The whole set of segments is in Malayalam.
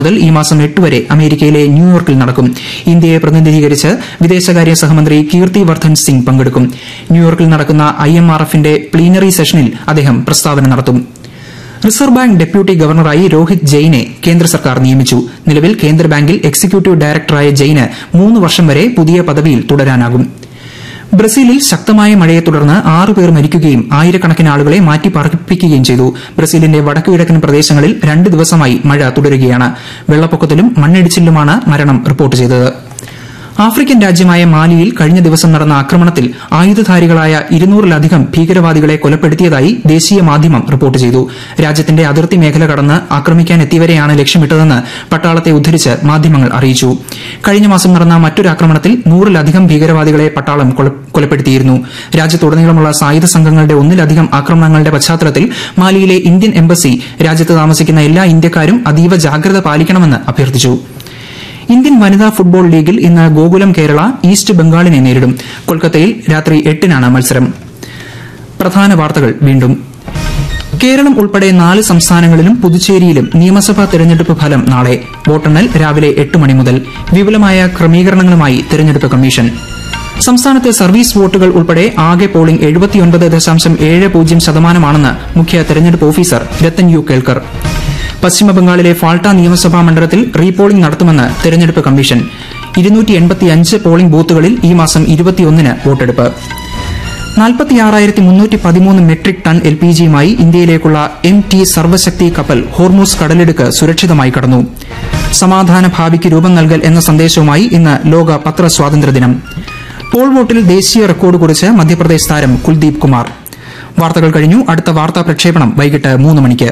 മുതൽ ഈ മാസം എട്ട് വരെ അമേരിക്കയിലെ ന്യൂയോർക്കിൽ നടക്കും ഇന്ത്യയെ പ്രതിനിധീകരിച്ച് വിദേശകാര്യ സഹമന്ത്രി കീർത്തി വർദ്ധൻ സിംഗ് പങ്കെടുക്കും ന്യൂയോർക്കിൽ നടക്കുന്ന ഐ എം ആർ എഫിന്റെ പ്ലീനറി സെഷനിൽ അദ്ദേഹം പ്രസ്താവന നടത്തും റിസർവ് ബാങ്ക് ഡെപ്യൂട്ടി ഗവർണറായി രോഹിത് ജെയിനെ കേന്ദ്ര സർക്കാർ നിയമിച്ചു നിലവിൽ കേന്ദ്ര ബാങ്കിൽ എക്സിക്യൂട്ടീവ് ഡയറക്ടറായ ജെയിന് മൂന്ന് വർഷം വരെ പുതിയ പദവിയിൽ തുടരാനാകും ബ്രസീലിൽ ശക്തമായ മഴയെ തുടർന്ന് ആറ് പേർ മരിക്കുകയും ആയിരക്കണക്കിന് ആളുകളെ മാറ്റിപ്പാർപ്പിക്കുകയും ചെയ്തു ബ്രസീലിന്റെ വടക്കുകിഴക്കൻ പ്രദേശങ്ങളിൽ രണ്ട് ദിവസമായി മഴ തുടരുകയാണ് വെള്ളപ്പൊക്കത്തിലും മണ്ണിടിച്ചിലുമാണ് മരണം റിപ്പോർട്ട് ചെയ്തത് ആഫ്രിക്കൻ രാജ്യമായ മാലിയിൽ കഴിഞ്ഞ ദിവസം നടന്ന ആക്രമണത്തിൽ ആയുധധാരികളായ ഇരുന്നൂറിലധികം ഭീകരവാദികളെ കൊലപ്പെടുത്തിയതായി ദേശീയ മാധ്യമം റിപ്പോർട്ട് ചെയ്തു രാജ്യത്തിന്റെ അതിർത്തി മേഖല കടന്ന് ആക്രമിക്കാനെത്തിയവരെയാണ് ലക്ഷ്യമിട്ടതെന്ന് പട്ടാളത്തെ ഉദ്ധരിച്ച് മാധ്യമങ്ങൾ അറിയിച്ചു കഴിഞ്ഞ മാസം നടന്ന മറ്റൊരു ആക്രമണത്തിൽ നൂറിലധികം ഭീകരവാദികളെ പട്ടാളം കൊല- കൊലപ്പെടുത്തിയിരുന്നു രാജ്യത്തുടനീളമുള്ള സായുധ സംഘങ്ങളുടെ ഒന്നിലധികം ആക്രമണങ്ങളുടെ പശ്ചാത്തലത്തിൽ മാലിയിലെ ഇന്ത്യൻ എംബസി രാജ്യത്ത് താമസിക്കുന്ന എല്ലാ ഇന്ത്യക്കാരും അതീവ ജാഗ്രത പാലിക്കണമെന്ന് അഭ്യർത്ഥിച്ചു ഇന്ത്യൻ വനിതാ ഫുട്ബോൾ ലീഗിൽ ഇന്ന് ഗോകുലം കേരള ഈസ്റ്റ് ബംഗാളിനെ നേരിടും കൊൽക്കത്തയിൽ രാത്രി എട്ടിനാണ് മത്സരം പ്രധാന വാർത്തകൾ വീണ്ടും കേരളം ഉൾപ്പെടെ നാല് സംസ്ഥാനങ്ങളിലും പുതുച്ചേരിയിലും നിയമസഭാ തെരഞ്ഞെടുപ്പ് ഫലം നാളെ വോട്ടെണ്ണൽ രാവിലെ എട്ട് മണി മുതൽ വിപുലമായ ക്രമീകരണങ്ങളുമായി തെരഞ്ഞെടുപ്പ് കമ്മീഷൻ സംസ്ഥാനത്ത് സർവീസ് വോട്ടുകൾ ഉൾപ്പെടെ ആകെ പോളിംഗ് എഴുപത്തിയൊൻപത് ദശാംശം ഏഴ് പൂജ്യം ശതമാനമാണെന്ന് മുഖ്യ തെരഞ്ഞെടുപ്പ് ഓഫീസർ രത്തൻ യു കേൾക്കർ പശ്ചിമബംഗാളിലെ ഫാൾട്ട നിയമസഭാ മണ്ഡലത്തിൽ റീപോളിംഗ് നടത്തുമെന്ന് തെരഞ്ഞെടുപ്പ് കമ്മീഷൻ ഇരുന്നൂറ്റി എൺപത്തിയഞ്ച് പോളിംഗ് ബൂത്തുകളിൽ ഈ മാസം ഇരുപത്തിയൊന്നിന് വോട്ടെടുപ്പ് നാൽപ്പത്തിയാറായിരത്തി മുന്നൂറ്റി പതിമൂന്ന് മെട്രിക് ടൺ എൽ പി ജിയുമായി ഇന്ത്യയിലേക്കുള്ള എം ടി സർവശക്തി കപ്പൽ ഹോർമൂസ് കടലിടുക്ക് സുരക്ഷിതമായി കടന്നു സമാധാന ഭാവിക്ക് രൂപം നൽകൽ എന്ന സന്ദേശവുമായി ഇന്ന് ലോക പത്ര സ്വാതന്ത്ര്യ ദിനം പോൾ വോട്ടിൽ ദേശീയ റെക്കോർഡ് കുറിച്ച് മധ്യപ്രദേശ് താരം കുൽദീപ് കുമാർ വാർത്തകൾ കഴിഞ്ഞു അടുത്ത വാർത്താ പ്രക്ഷേപണം വൈകിട്ട് മൂന്ന് മണിക്ക്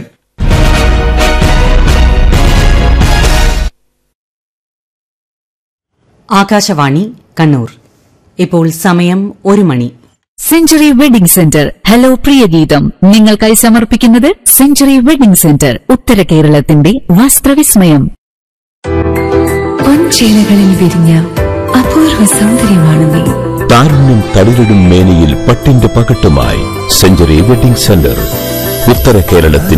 ആകാശവാണി കണ്ണൂർ ഇപ്പോൾ സമയം ഒരു മണി സെഞ്ചുറി വെഡിംഗ് സെന്റർ ഹലോ പ്രിയഗീതം നിങ്ങൾക്കായി സമർപ്പിക്കുന്നത് സെഞ്ചുറി വെഡിംഗ് സെന്റർ ഉത്തര കേരളത്തിന്റെ വസ്ത്രവിസ്മയം പൊൻചേലകളിൽ വിരിഞ്ഞ അപൂർവ സൗന്ദര്യമാണ് നീ താരുണ്യം തളിരിടും മേനിയിൽ പട്ടിന്റെ പകട്ടുമായി സെഞ്ചുറി വെഡിംഗ് സെന്റർ ഉത്തര കേരളത്തിന്റെ